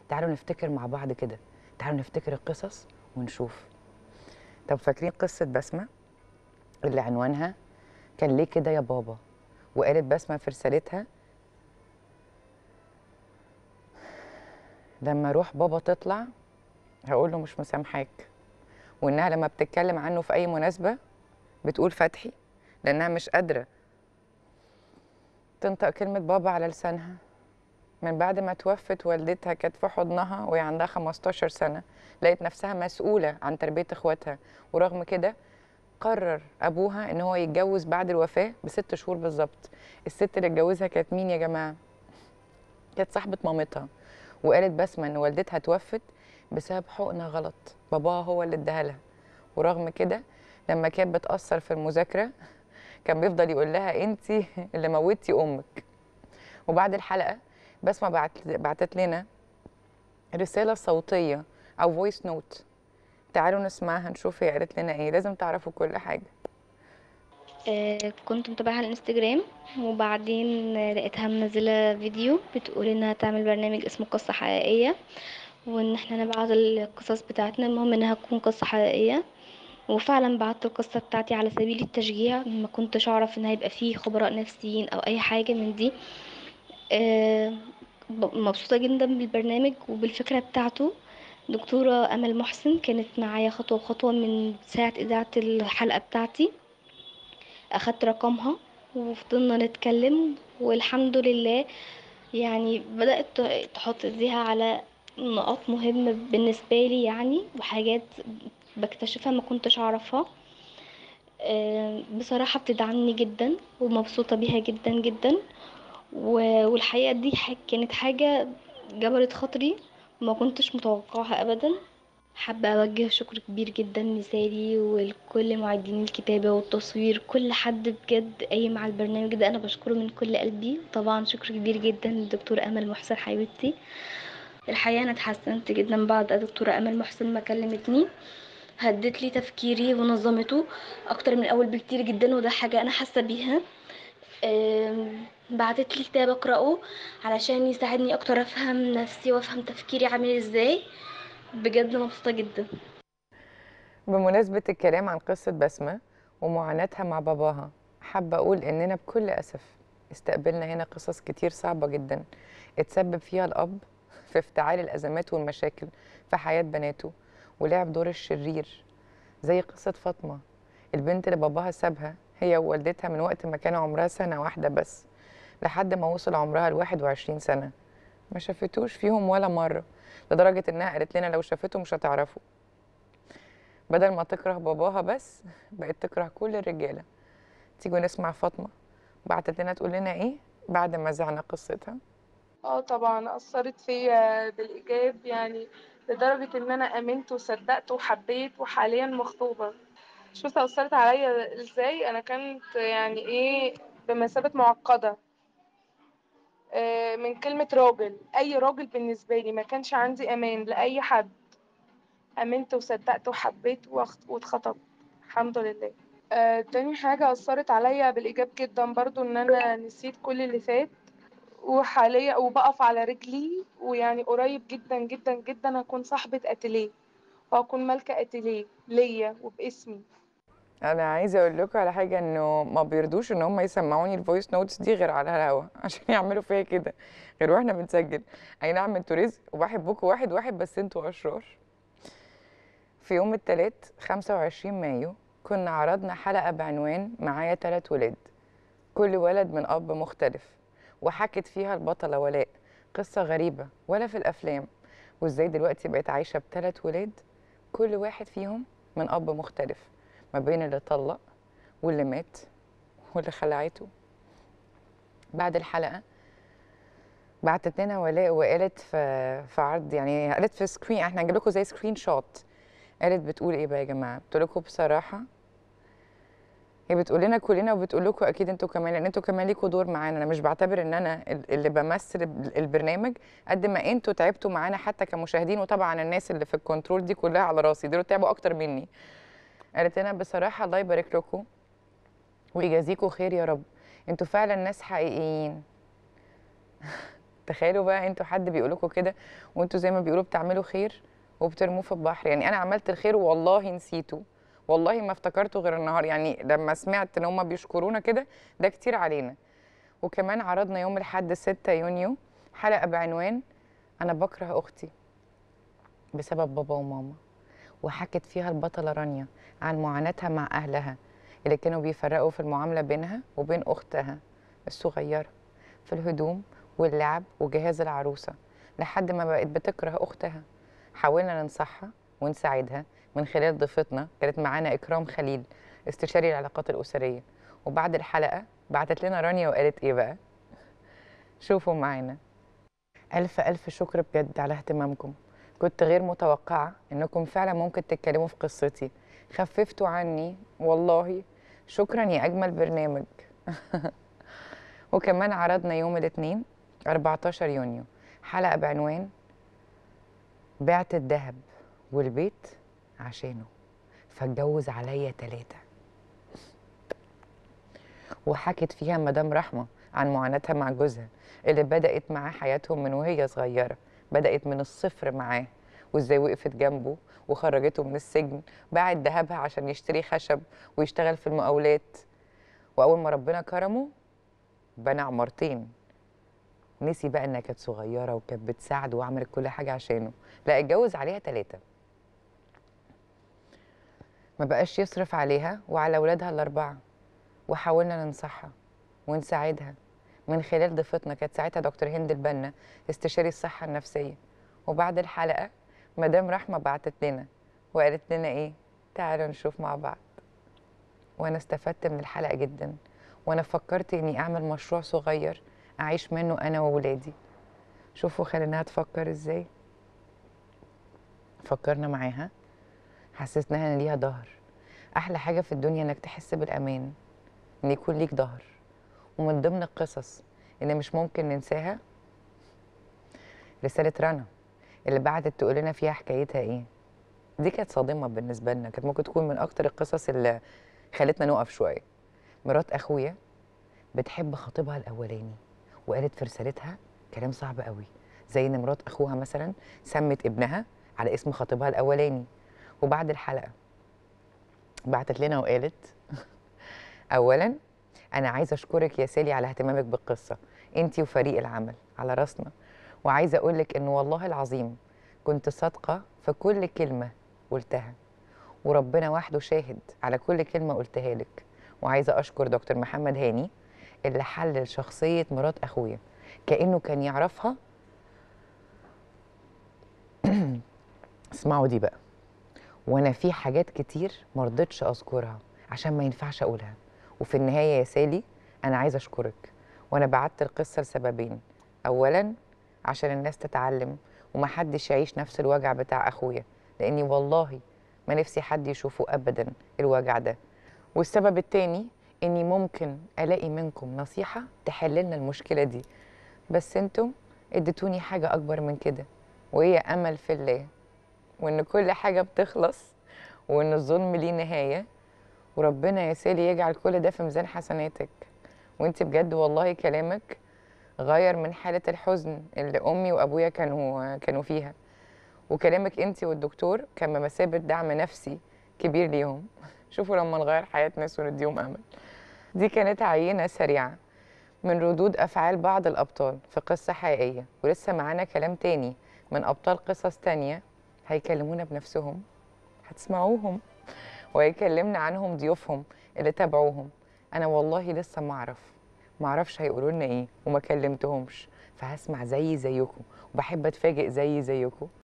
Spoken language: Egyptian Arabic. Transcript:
تعالوا نفتكر مع بعض كده تعالوا نفتكر القصص ونشوف طب فاكرين قصه بسمه اللي عنوانها كان ليه كده يا بابا وقالت بسمه في رسالتها لما روح بابا تطلع هقول له مش مسامحاك وانها لما بتتكلم عنه في اي مناسبه بتقول فتحي لانها مش قادره تنطق كلمه بابا على لسانها من بعد ما توفت والدتها كانت في حضنها وهي عندها 15 سنه لقيت نفسها مسؤوله عن تربيه اخواتها ورغم كده قرر ابوها ان هو يتجوز بعد الوفاه بست شهور بالظبط الست اللي اتجوزها كانت مين يا جماعه كانت صاحبه مامتها وقالت بسمه ان والدتها توفت بسبب حقنه غلط باباها هو اللي اداها لها ورغم كده لما كانت بتاثر في المذاكره كان بيفضل يقول لها انت اللي موتي امك وبعد الحلقه بسمه بعت بعتت لنا رساله صوتيه او فويس نوت تعالوا نسمعها نشوف هي قالت لنا ايه لازم تعرفوا كل حاجه آه، كنت متابعة على الانستجرام وبعدين آه، لقيتها منزلة فيديو بتقول انها تعمل برنامج اسمه قصة حقيقية وان احنا نبعت القصص بتاعتنا المهم انها تكون قصة حقيقية وفعلا بعت القصة بتاعتي على سبيل التشجيع ما كنتش اعرف ان هيبقى فيه خبراء نفسيين او اي حاجة من دي آه، ب- مبسوطة جدا بالبرنامج وبالفكرة بتاعته دكتورة أمل محسن كانت معايا خطوة بخطوة من ساعة إذاعة الحلقة بتاعتي أخدت رقمها وفضلنا نتكلم والحمد لله يعني بدأت ت- تحط ايديها على نقاط مهمة بالنسبة لي يعني وحاجات بكتشفها ما كنتش أعرفها آه، بصراحة بتدعمني جدا ومبسوطة بيها جدا جدا و- والحقيقة دي ح- كانت حاجة جبرت خاطري ما كنتش متوقعها أبدا حابة أوجه شكر كبير جدا لساري ولكل معدين الكتابة والتصوير كل حد بجد قايم مع البرنامج ده أنا بشكره من كل قلبي طبعا شكر كبير جدا للدكتورة أمل محسن حبيبتي الحقيقة أنا اتحسنت جدا بعد الدكتورة أمل محسن ما كلمتني هدت لي تفكيري ونظمته أكتر من الأول بكتير جدا وده حاجة أنا حاسة بيها أم، بعتت لي كتاب أقرأه علشان يساعدني أكتر أفهم نفسي وأفهم تفكيري عامل إزاي بجد مبسوطة جدا بمناسبة الكلام عن قصة بسمة ومعاناتها مع باباها حابة أقول إننا بكل أسف استقبلنا هنا قصص كتير صعبة جدا اتسبب فيها الأب في افتعال الأزمات والمشاكل في حياة بناته ولعب دور الشرير زي قصة فاطمة البنت اللي باباها سابها هي ووالدتها من وقت ما كان عمرها سنة واحدة بس لحد ما وصل عمرها لواحد وعشرين سنة ما شافتوش فيهم ولا مرة لدرجة إنها قالت لنا لو شافته مش هتعرفه بدل ما تكره باباها بس بقت تكره كل الرجاله تيجوا نسمع فاطمه بعتت لنا تقول لنا ايه بعد ما زعنا قصتها اه طبعا أثرت فيا بالإيجاب يعني لدرجة إن أنا آمنت وصدقت وحبيت وحاليا مخطوبة شفت أثرت عليا إزاي أنا كانت يعني إيه بمثابة معقدة آه، من كلمة راجل أي راجل بالنسبة لي ما كانش عندي أمان لأي حد آمنت وصدقت وحبيت واخت- واتخطبت الحمد لله آه، تاني حاجة أثرت عليا بالإيجاب جدا برضو إن أنا نسيت كل اللي فات وحاليا وبقف على رجلي ويعني قريب جدا جدا جدا هكون صاحبة اتيليه وهكون مالكة اتيليه ليا وباسمي انا عايزه اقول لكم على حاجه انه ما بيرضوش ان هم يسمعوني الفويس نوتس دي غير على الهوا عشان يعملوا فيا كده غير واحنا بنسجل اي نعم انتوا رزق وبحبكم واحد واحد بس انتوا اشرار في يوم الثلاث 25 مايو كنا عرضنا حلقه بعنوان معايا ثلاث ولاد كل ولد من اب مختلف وحكت فيها البطله ولاء قصه غريبه ولا في الافلام وازاي دلوقتي بقت عايشه بثلاث ولاد كل واحد فيهم من اب مختلف ما بين اللي طلق واللي مات واللي خلعته بعد الحلقه بعتت لنا ولاء وقالت في في عرض يعني قالت في سكرين احنا هنجيب لكم زي سكرين شوت قالت بتقول ايه بقى يا جماعه بتقول لكم بصراحه هي بتقول لنا كلنا وبتقول لكم اكيد انتوا كمان لان انتوا كمان ليكوا دور معانا انا مش بعتبر ان انا ال- اللي بمثل ال- البرنامج قد ما انتوا تعبتوا معانا حتى كمشاهدين وطبعا الناس اللي في الكنترول دي كلها على راسي دول تعبوا اكتر مني قالت لنا بصراحه الله يبارك لكم ويجازيكم خير يا رب انتوا فعلا ناس حقيقيين تخيلوا بقى انتوا حد بيقول لكم كده وانتوا زي ما بيقولوا بتعملوا خير وبترموه في البحر يعني انا عملت الخير والله نسيته والله ما افتكرته غير النهار يعني لما سمعت ان هم بيشكرونا كده ده كتير علينا وكمان عرضنا يوم الاحد 6 يونيو حلقه بعنوان انا بكره اختي بسبب بابا وماما وحكت فيها البطله رانيا عن معاناتها مع اهلها اللي كانوا بيفرقوا في المعامله بينها وبين اختها الصغيره في الهدوم واللعب وجهاز العروسه لحد ما بقت بتكره اختها حاولنا ننصحها ونساعدها من خلال ضيفتنا كانت معانا اكرام خليل استشاري العلاقات الاسريه وبعد الحلقه بعتت لنا رانيا وقالت ايه بقى شوفوا معانا الف الف شكر بجد على اهتمامكم كنت غير متوقعه انكم فعلا ممكن تتكلموا في قصتي خففتوا عني والله شكرا يا اجمل برنامج وكمان عرضنا يوم الاثنين 14 يونيو حلقه بعنوان بعت الذهب والبيت عشانه فاتجوز عليا تلاتة وحكت فيها مدام رحمة عن معاناتها مع جوزها اللي بدأت معاه حياتهم من وهي صغيرة بدأت من الصفر معاه وازاي وقفت جنبه وخرجته من السجن باعت ذهبها عشان يشتري خشب ويشتغل في المقاولات وأول ما ربنا كرمه بنى عمارتين نسي بقى انها كانت صغيره وكانت بتساعده وعملت كل حاجه عشانه لا اتجوز عليها ثلاثه ما بقاش يصرف عليها وعلى اولادها الاربعه وحاولنا ننصحها ونساعدها من خلال ضيفتنا كانت ساعتها دكتور هند البنا استشاري الصحه النفسيه وبعد الحلقه مدام رحمه بعتت لنا وقالت لنا ايه تعالوا نشوف مع بعض وانا استفدت من الحلقه جدا وانا فكرت اني اعمل مشروع صغير اعيش منه انا وولادي شوفوا خليناها تفكر ازاي فكرنا معاها حسسناها ان ليها ظهر احلى حاجه في الدنيا انك تحس بالامان ان يكون ليك ظهر ومن ضمن القصص اللي مش ممكن ننساها رساله رنا اللي بعتت تقول لنا فيها حكايتها ايه دي كانت صادمه بالنسبه لنا كانت ممكن تكون من اكتر القصص اللي خلتنا نقف شويه مرات اخويا بتحب خطيبها الاولاني وقالت في رسالتها كلام صعب قوي زي ان مرات اخوها مثلا سمت ابنها على اسم خطيبها الاولاني وبعد الحلقه بعتت لنا وقالت اولا انا عايزه اشكرك يا سالي على اهتمامك بالقصه انت وفريق العمل على راسنا وعايزه اقول لك ان والله العظيم كنت صادقه في كل كلمه قلتها وربنا وحده شاهد على كل كلمه قلتها لك وعايزه اشكر دكتور محمد هاني اللي حلل شخصيه مرات اخويا كانه كان يعرفها اسمعوا دي بقى وانا في حاجات كتير مرضتش اذكرها عشان ما ينفعش اقولها وفي النهايه يا سالي انا عايزه اشكرك وانا بعت القصه لسببين اولا عشان الناس تتعلم ومحدش يعيش نفس الوجع بتاع اخويا لاني والله ما نفسي حد يشوفه ابدا الوجع ده والسبب التاني اني ممكن الاقي منكم نصيحه تحل لنا المشكله دي بس انتم اديتوني حاجه اكبر من كده وهي امل في الله وان كل حاجه بتخلص وان الظلم ليه نهايه وربنا يا سالي يجعل كل ده في ميزان حسناتك وانت بجد والله كلامك غير من حاله الحزن اللي امي وابويا كانوا كانوا فيها وكلامك انت والدكتور كان بمثابه دعم نفسي كبير ليهم شوفوا لما نغير حياه ناس ونديهم امل دي كانت عينه سريعه من ردود افعال بعض الابطال في قصه حقيقيه ولسه معانا كلام تاني من ابطال قصص تانيه هيكلمونا بنفسهم هتسمعوهم وهيكلمنا عنهم ضيوفهم اللي تابعوهم انا والله لسه ما اعرف ما اعرفش هيقولوا لنا ايه وما كلمتهمش فهسمع زي زيكم وبحب اتفاجئ زي زيكم